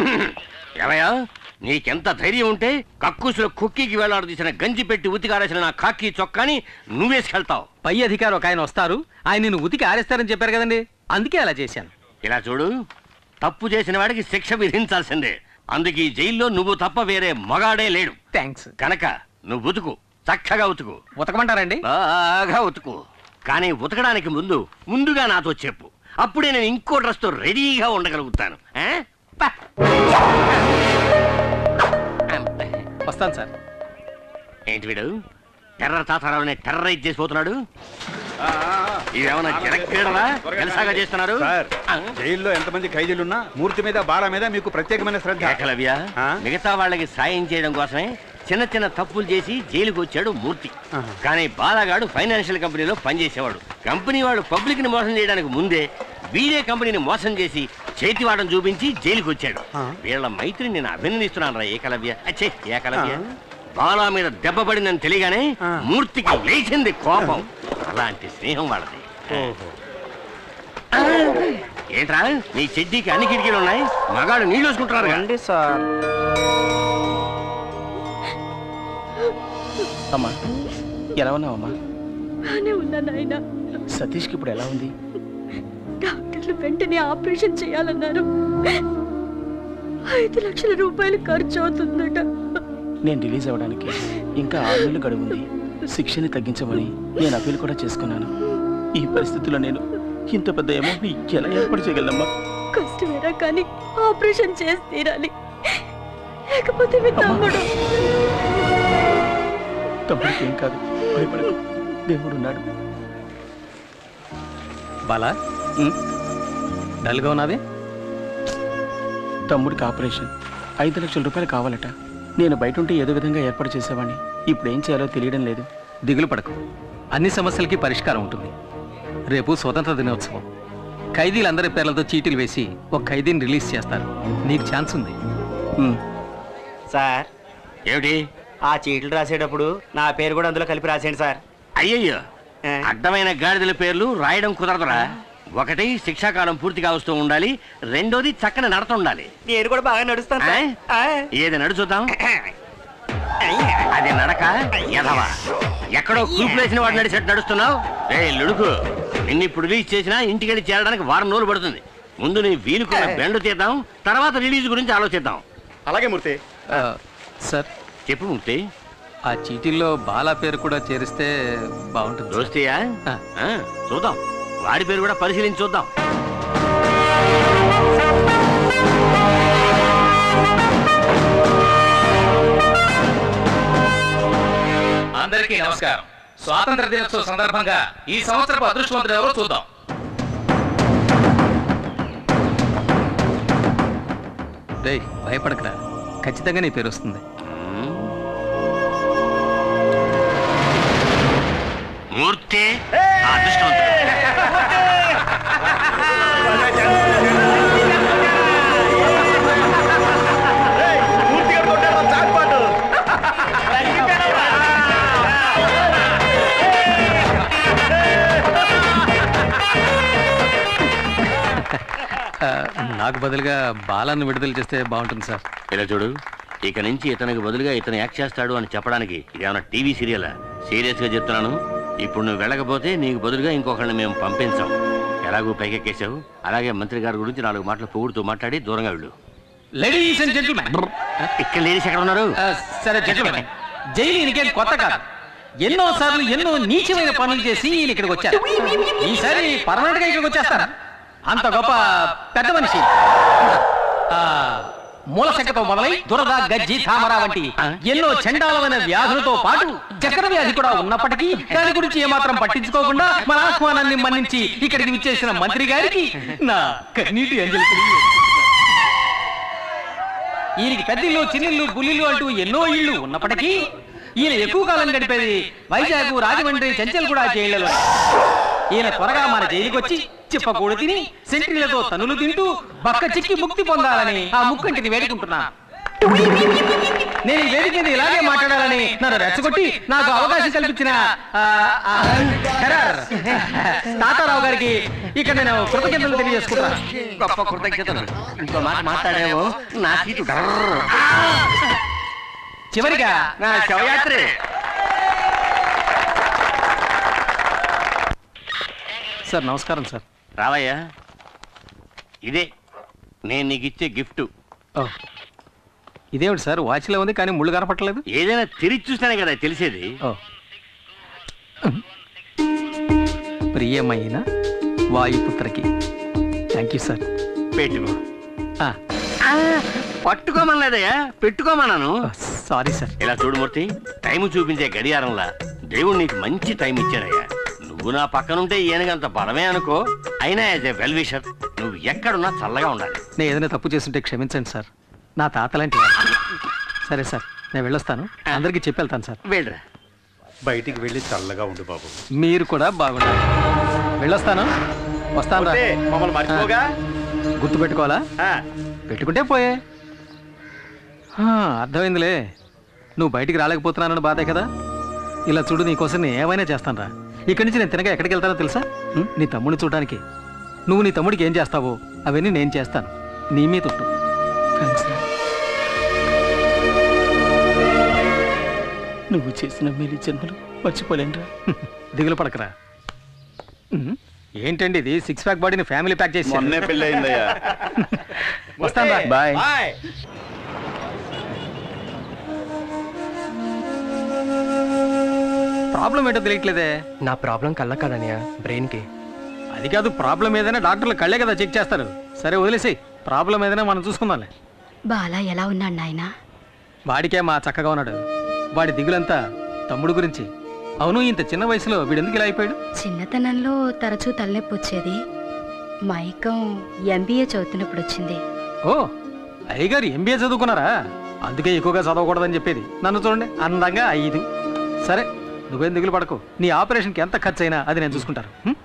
ఏమయ్యా నీకెంత ధైర్యం ఉంటే కక్కుసులో కుక్కీకి వేలాడదీసిన గంజి పెట్టి ఉతికారేసిన నా కాకి చొక్కాని నువ్వేసుకెళ్తావు పై అధికారి ఒక ఆయన వస్తారు ఆయన నిన్ను ఉతికి ఆరేస్తారని చెప్పారు కదండి అందుకే అలా చేశాను ఇలా చూడు తప్పు చేసిన వాడికి శిక్ష విధించాల్సిందే అందుకే ఈ జైల్లో నువ్వు తప్ప వేరే మగాడే లేడు థ్యాంక్స్ కనుక నువ్వు ఉతుకు చక్కగా ఉతుకు ఉతకమంటారండి బాగా ఉతుకు కానీ ఉతకడానికి ముందు ముందుగా నాతో చెప్పు అప్పుడే నేను ఇంకో డ్రెస్తో రెడీగా ఉండగలుగుతాను ఆ? పా. వస్తాను సార్ ఏంటి వీడు టెర్రర్ తాతారావుని టెర్రరైజ్ చేసిపోతున్నాడు ఇదేమన్నా జనక్రీడలా జలసాగా చేస్తున్నారు సార్ ఆ? జైల్లో ఎంతమంది ఖైదీలున్నా మూర్తి మీద బాల మీద మీకు ప్రత్యేకమైన శ్రద్ధ ఏకలవ్య ఆ? మిగతా వాళ్ళకి సాయం చేయడం కోసమే చిన్న చిన్న తప్పులు చేసి జైలుకు వచ్చాడు మూర్తి ఆహా. కానీ బాలగాడు ఫైనాన్షియల్ కంపెనీలో పనిచేసేవాడు కంపెనీ వాళ్ళు పబ్లిక్ ని మోసం చేయడానికి ముందే వీడే కంపెనీని మోసం చేసి చేతివాడం చూపించి జైలుకు వచ్చాడు ఆ. వీళ్ళ మైత్రిని నేను అభినందిస్తున్నాను రా ఏకలవ్య అచ్చే ఏకలవ్య ఆ. బాలా మీద దెబ్బ పడిందని తెలియగానే ఆ. మూర్తికి లేచింది కోపం అలాంటి స్నేహం వాళ్ళది ఓహో ఆ, ఏంట్రా నీ చెడ్డీకి అన్ని కిటికీలు ఉన్నాయి మగాడు నీళ్ళు వేసుకుంటున్నారు రండి సార్ అమ్మా ఎలా ఉన్నావమ్మా బానే ఉన్నా నాయన సతీష్కి ఇప్పుడు ఎలా ఉంది డాక్టర్లు వెంటనే ఆపరేషన్ చేయాలన్నారు ఐదు లక్షల రూపాయలు ఖర్చు అవుతుందట నేను రిలీజ్ అవ్వడానికి ఇంకా ఆరు నెలలు గడువు ఉంది శిక్షని తగ్గించమని నేను అప్పీల్ కూడా చేసుకున్నాను ఈ పరిస్థితుల్లో నేను ఇంత పెద్ద అమౌంట్ని ఎలా ఏర్పాటు చేయగలనమ్మా కష్టమేరా కానీ ఆపరేషన్ చేసి తీరాలి లేకపోతే మీ తమ్ముడు తమ్ముడికి ఏం కాదు భయపడకు దేవుడు ఉన్నాడు బాలా ఉం? డల్గా ఉన్నది తమ్ముడికి ఆపరేషన్ ఐదు లక్షల రూపాయలు కావాలట నేను బయట ఉంటే ఏదో విధంగా ఏర్పాటు చేసేవాడిని ఇప్పుడు ఏం చేయాలో తెలియడం లేదు దిగులు పడకు అన్ని సమస్యలకి పరిష్కారం ఉంటుంది రేపు స్వతంత్ర దినోత్సవం ఖైదీలందరి పేర్లతో చీటీలు వేసి ఒక ఖైదీని రిలీజ్ చేస్తారు నీకు ఛాన్స్ ఉంది ఉం. సార్ ఏమిటి ఆ చీట్లు రాసేటప్పుడు నా పేరు కూడా అందులో కలిపి రాసేయండి సార్ అయ్యయ్యో ఏ? అడ్డమైన గాడిదల పేర్లు రాయడం కుదరదురా ఒకటి శిక్షాకాలం పూర్తిగా వస్తూ ఉండాలి రెండోది చక్కని నడత ఉండాలి నేను కూడా బాగా నడుస్తాను సార్. ఆ. ఏది నడుచుద్దాం అది నడక ఎదవా ఎక్కడో కూపులేసిన వాడు నడిచేట్టు నడుస్తున్నావు రే లుడుకు నిన్ను ఇప్పుడు రిలీజ్ చేసినా ఇంటికి వెళ్ళి చేరడానికి వారం రోజులు పడుతుంది ముందు నీ వీలుకున్న బెండు తీద్దాం తర్వాత రిలీజ్ గురించి ఆలోచిద్దాం అలాగే మూర్తి ఆ, సార్ చెప్పు ముక్తి ఆ చీటీల్లో బాలా పేరు కూడా చేరిస్తే బాగుంటుంది దోస్తీయా ఆ. ఆ, చూద్దాం వాడి పేరు కూడా పరిశీలించి చూద్దాం అందరికీ నమస్కారం స్వాతంత్ర దినోత్సవ సందర్భంగా ఈ సంవత్సరపు అదృష్టవంతుడు ఎవరో చూద్దాం రేయ్ భయపడకరా ఖచ్చితంగా నీ పేరు వస్తుంది మూర్తి ఆ అదృష్టవంతుడు. ఆ, నాకు బదులుగా బాలాన్ని విడుదల చేస్తే బాగుంటుంది సార్ ఇలా చూడు ఇక నుంచి ఇతనికి బదులుగా ఇతను యాక్ట్ చేస్తాడు అని చెప్పడానికి ఇదేమన్నా టీవీ సీరియలా సీరియస్ గా చెప్తున్నాను ఇప్పుడు నువ్వు వెళ్ళకపోతే నీకు బదులుగా ఇంకొకరిని మేము పంపించాం ఎలాగూ పైకెక్కేశావు అలాగే మంత్రి గారి గురించి నాలుగు మాటలు పొగుడుతూ మాట్లాడి దూరంగా వెళ్ళు లేడీస్ అండ్ జెంటిల్మెన్ ఇక్కడ లేడీస్ ఎక్కడ ఉన్నారు సరే జెంటిల్మెన్ జైలు ఈయనకేం కొత్త కాదు ఎన్నో సార్లు ఎన్నో నీచమైన పనులు చేసి ఈయన ఇక్కడికి వచ్చారు ఈసారి పర్మనెంట్ గా ఇక్కడికి వచ్చేస్తారా అంత గొప్ప పెద్ద మనిషి ఆ, మూలశంకతో మొదలై దురద గజ్జి తామర వంటి ఎన్నో చండాలమైన వ్యాధులతో పాటు చక్కెర వ్యాధి కూడా ఉన్నప్పటికీ దాని గురించి ఏమాత్రం పట్టించుకోకుండా మన ఆహ్వానాన్ని మన్నించి ఇక్కడికి విచ్చేసిన మంత్రి గారికి నా కన్నీటి అంజలి తెలియజేస్తున్నాను. ఈయనకి పెద్దిల్లు చిన్నిల్లు బుల్లిల్లు అంటూ ఎన్నో ఇళ్ళు ఉన్నప్పటికీ ఈయన ఎక్కువ కాలం గడిపేది వైజాగ్ రాజమండ్రి చెంచల్ కూడా జైళ్లలో ఈయన త్వరగా మన జైలుకి వచ్చి చిప్పకూడు తిని సెంట్రీలతో తనులు తింటూ బక్క చిక్కి ముక్తి పొందాలని ఆ ముక్కంటిని వేడుకుంటున్నా నేను ఈ వేదిక మీద ఇలాగే మాట్లాడాలని నన్ను రెచ్చగొట్టి నాకు అవకాశం కల్పించిన ఆ, ఆ, హెరార్ తాతారావు గారికి ఇక్కడ నేను కృతజ్ఞతలు తెలియజేసుకుంటాను గొప్ప కృతజ్ఞతలు ఇంకో మాట మాట్లాడేమో నా సీటు చివరిగా నా శవయాత్రే సార్ నమస్కారం సార్ రావయ్యా ఇదే నేను నీకు ఇచ్చే గిఫ్ట్ ఓ ఇదేమిటి సార్ వాచ్లో ఉంది కానీ ముళ్ళు కనపట్టలేదు ఏదైనా తిరిగి చూస్తేనే కదా తెలిసేది ఓ ప్రియమైన వాయుపుత్రకి థ్యాంక్ యూ సార్ పెట్టుకో ఆ, ఆ, పట్టుకోమనలేదయ్యా పెట్టుకోమన్నాను సారీ సార్ ఇలా చూడు మూర్తి టైం చూపించే గడియారంలా దేవుడు నీకు మంచి టైం ఇచ్చాడయ్యా నువ్వు నా పక్కనుంటే ఈయనకంత బలమే అనుకో అయినా యాజ్ ఎ వెల్ విషర్ నువ్వు ఎక్కడున్నా చల్లగా ఉండాలి నేను ఏదైనా తప్పు చేస్తుంటే క్షమించండి సార్ నా తాత లాంటి వాడు. సరే సార్ నేను వెళ్ళొస్తాను అందరికీ చెప్పి వెళ్తాను సార్ వెళ్ళరా బయటికి వెళ్ళి చల్లగా ఉండు బాబు మీరు కూడా బాగుండాలి వెళ్ళొస్తాను వస్తాను రా మమ్మల్ని మర్చిపోగా గుర్తు పెట్టుకోవాలా ఆ, పెట్టుకుంటే పోయే ఆ, అర్థమైందిలే నువ్వు బయటికి రాలేకపోతున్నానని బాధే కదా ఇలా చూడు నీకోసం నేను ఏమైనా చేస్తాను రా ఇక్కడి నుంచి నేను తినగా ఎక్కడికి వెళ్తానో తెలుసా ఉం? నీ తమ్ముడిని చూడడానికి నువ్వు నీ తమ్ముడికి ఏం చేస్తావో అవన్నీ నేను చేస్తాను నీ మీద తొట్టు థ్యాంక్స్ రా. నువ్వు చేసిన మేలు జన్మలు మర్చిపోలేనురా దిగులు పడకరా ఉం? ఏంటండి ఇది సిక్స్ ప్యాక్ బాడీని ఫ్యామిలీ ప్యాక్ చేసి మొన్నే పెళ్ళి అయిందయ్యా వస్తాను రా బాయ్ బాయ్ ప్రాబ్లం ఏంటో తెలియట్లేదే నా ప్రాబ్లం కళ్ళ కాదనయ్య బ్రెయిన్ కి అది కాదు ప్రాబ్లం ఏదైనా డాక్టర్లు కళ్ళే కదా చెక్ చేస్తారు సరే వదిలేసి ప్రాబ్లం ఏదైనా మనం చూసుకుందాంలే బాలా ఎలా ఉన్నాడు నాయనా వాడికే మా చక్కగా ఉన్నాడు వాడి దిగులంతా తమ్ముడు గురించి అవును ఇంత చిన్న వయసులో వీడెందుకు ఇలా అయిపోయాడు చిన్నతనంలో తరచూ తలనొప్పి వచ్చేది మైకం ఎంబీఏ చదువుతున్నప్పుడు వచ్చింది ఓ అయ్యగారు ఎంబీఏ చదువుకున్నారా అందుకే ఎక్కువగా చదవకూడదని చెప్పేది నన్ను చూడండి అందంగా ఐదు సరే నువ్వేం దిగులు పడకు నీ ఆపరేషన్కి ఎంత ఖర్చు అయినా అది నేను చూసుకుంటాను హ్మ్?